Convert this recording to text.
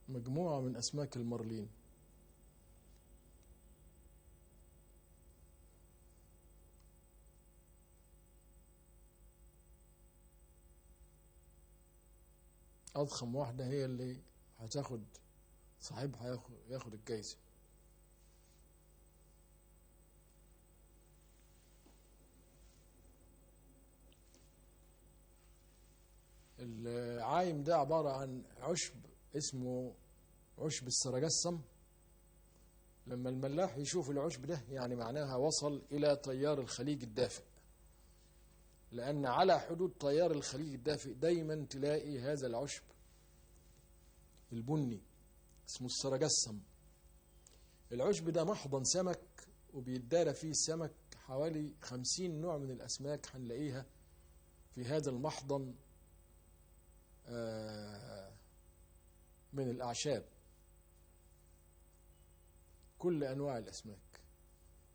مجموعة من أسماك المارلين أضخم واحدة هي اللي هتاخد صاحبها ياخد, ياخد الجايزة العايم ده عبارة عن عشب اسمه عشب السرجسم لما الملاح يشوف العشب ده يعني معناها وصل إلى تيار الخليج الدافئ لأن على حدود تيار الخليج الدافئ دايما تلاقي هذا العشب البني اسمه السرجسم العشب ده محضن سمك وبيدار فيه سمك حوالي خمسين نوع من الأسماك هنلاقيها في هذا المحضن من الأعشاب كل أنواع الأسماك